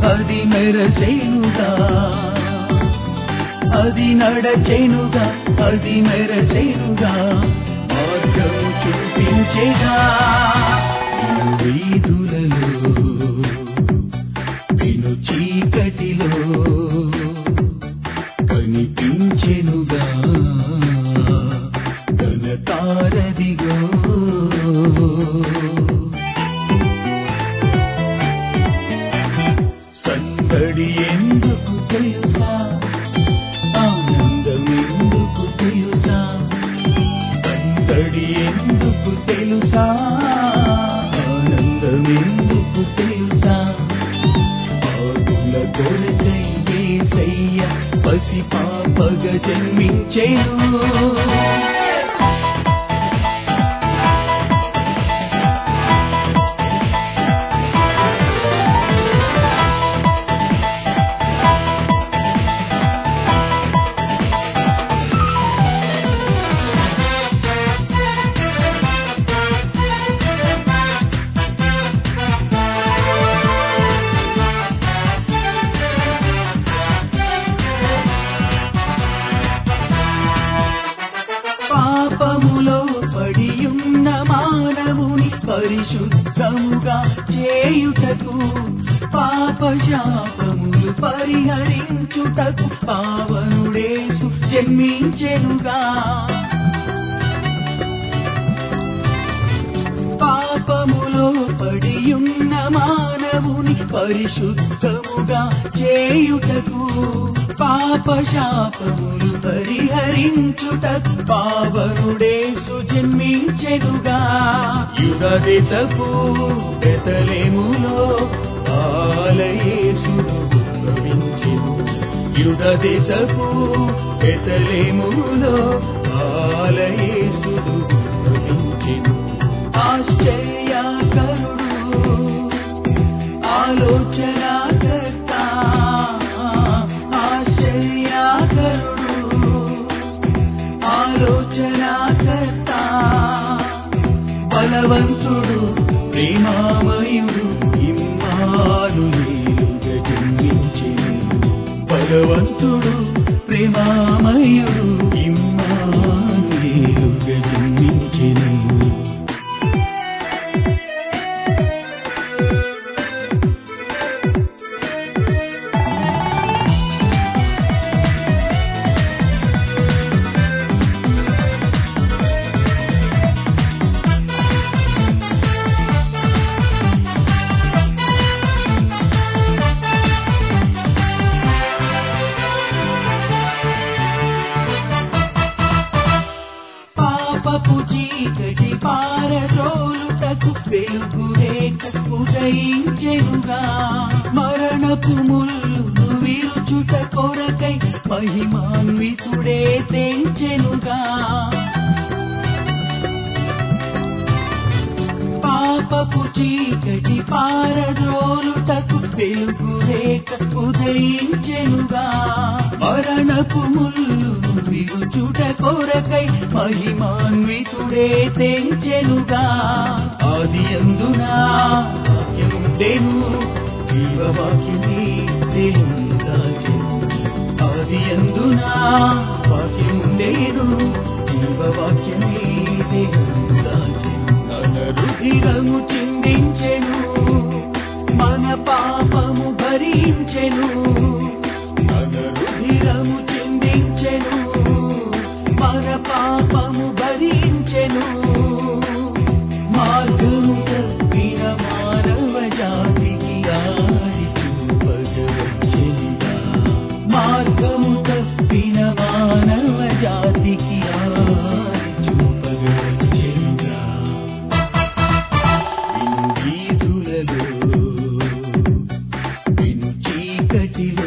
అది మెరసేనుగా అది నడచెనుగా అది మెరసేనుగా మార్గం చూపించేగా వీధులలో విను చీకటిలో కనిపించెనుగా తన తారదిగో సందడి ఎందుకు తెలుసా ఆనందం ఎందుకు తెలుసా సందడి ఎందుకు తెలుసా ఆనందం ఎందుకు తెలుసా ఆకుల కొరకై ఏసయ్య పసి పాపగ జన్మించేను పాపములో పడియున్న మానవుని పరిశుద్ధముగా చేయుటకు పాప శాపములు పరిహరించుటకు పావనుడేసు జన్మించెనుగా పాపములో పడియున్న మానవుని పరిశుద్ధముగా చేయుటకు పాప శాపములు పరిహరించుటకు పావనుడేసు జన్మించెనుగా యుగదితపు బెతలేములో ఆలయేసుడు ఉద్భవించెను యుగదితపు బెతలేములో ఆలయేసుడు ఉద్భవించెను ఆశ్చర్యకరుడు ఆలోచనకర్త ఆశ్చర్యకరుడు ఆలోచనకర్త బలవంతుడు ప్రేమామయుడు ఇమ్మానుయేలుగా జన్మించెను బలవంతుడు ప్రేమామయుడు ఇమ్మానుయేలుగా జన్మించెను పాపపు చీకటి పారద్రోలుటకు వెలుగు రేఖ ఉదయించెనుగా మరణపు ముళ్ళు విరుచుట కొరకై మహిమాన్వితుడే తెంచెనుగా పాపపు చీకటి పారద్రోలుటకు వెలుగు రేఖ ఉదయించెనుగా మరణపు ముళ్ళు విరుచుట కొరకై మహిమాన్వితుడే తెంచెనుగా ఆది అందునా వాక్యముండెను జీవవాక్యమే దేవుని దాచెను ఆది అందునా వాక్యముండెను జీవవాక్యమే దేవుని దాచెను తన రుధిరము చిందించెను మన పాపము భరించెను తన రుధిరము చిందించెను మన పాపము భరించెను మార్గము తప్పిన మానవ జాతికి ఆది చూపగవచ్చెనుగా మార్గము తప్పిన మానవ జాతికి ఆది చూపగవచ్చెనుగా విను వీధులలో విను చీకటిలో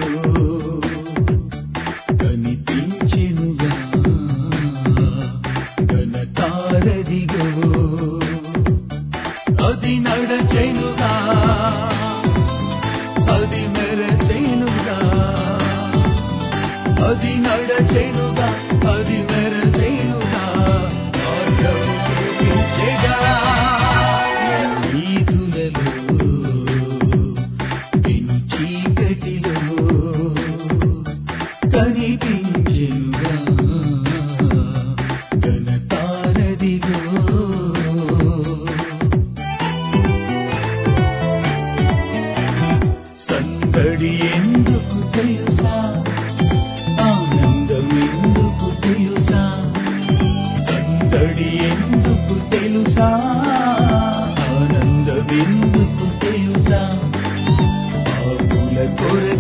సందడి ఎందుకు తెలుసా ఆనందమెందుకు తెలుసా పాపుల కొరకు